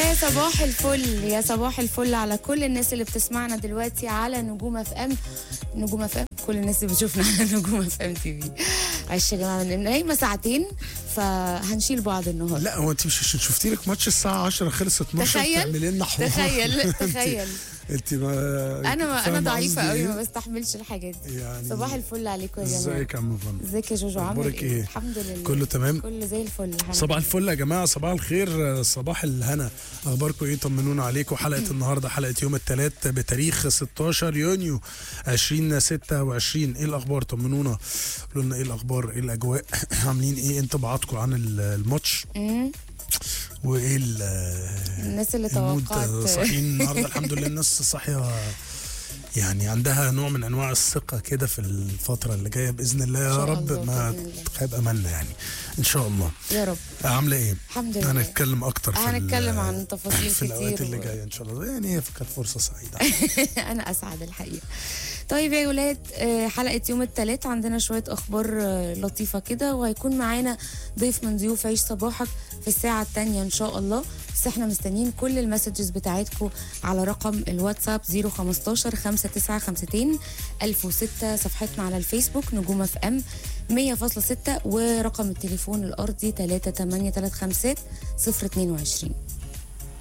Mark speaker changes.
Speaker 1: يا صباح الفل يا صباح الفل على كل الناس اللي بتسمعنا دلوقتي على نجوم اف ام نجوم اف ام كل الناس اللي بتشوفنا على نجوم اف ام تي في معلش يا جماعه نايمه ساعتين فهنشيل بعض النهارده
Speaker 2: لا هو انت مش عشان شفتي لك ماتش الساعه 10 خلص 12
Speaker 1: تخيل
Speaker 2: تعملي لنا حوار
Speaker 1: تخيل تخيل
Speaker 2: انت ما
Speaker 1: انا ما انا
Speaker 2: فاهمة
Speaker 1: ضعيفه
Speaker 2: قصدي
Speaker 1: قوي
Speaker 2: إيه؟
Speaker 1: ما بستحملش الحاجات دي
Speaker 2: يعني
Speaker 1: صباح الفل عليكم يا جماعه
Speaker 2: ازيك يا عم فن
Speaker 1: ازيك يا جوجو عامل
Speaker 2: أخبارك إيه؟
Speaker 1: الحمد لله
Speaker 2: كله تمام
Speaker 1: كله زي الفل الحمد
Speaker 2: صباح
Speaker 1: لله.
Speaker 2: الفل يا جماعه صباح الخير صباح الهنا اخباركم ايه طمنونا عليكم حلقه النهارده حلقه يوم الثلاث بتاريخ 16 يونيو 2026 ايه الاخبار طمنونا قولوا لنا ايه الاخبار ايه الاجواء عاملين ايه انطباعاتكم عن الماتش
Speaker 1: مم.
Speaker 2: وايه ال-
Speaker 1: الناس اللي
Speaker 2: المود
Speaker 1: توقعت
Speaker 2: صاحيين النهارده الحمد لله الناس صاحيه يعني عندها نوع من انواع الثقه كده في الفتره اللي جايه باذن الله يا
Speaker 1: شاء
Speaker 2: رب
Speaker 1: الله،
Speaker 2: ما
Speaker 1: بإذن الله.
Speaker 2: تخيب املنا يعني ان شاء الله
Speaker 1: يا رب
Speaker 2: عامله ايه
Speaker 1: الحمد لله
Speaker 2: هنتكلم اكتر في ال-
Speaker 1: هنتكلم عن تفاصيل
Speaker 2: في الاوقات
Speaker 1: كتير
Speaker 2: اللي
Speaker 1: و-
Speaker 2: جايه ان شاء الله يعني هي كانت فرصه سعيده
Speaker 1: انا اسعد الحقيقه طيب يا ولاد آه، حلقه يوم الثلاث عندنا شويه اخبار آه، لطيفه كده وهيكون معانا ضيف من ضيوف عيش صباحك في الساعه الثانيه ان شاء الله بس احنا مستنيين كل المسجز بتاعتكم على رقم الواتساب 015 5952 1006 صفحتنا على الفيسبوك نجوم اف ام 100.6 ورقم التليفون الارضي 38335 022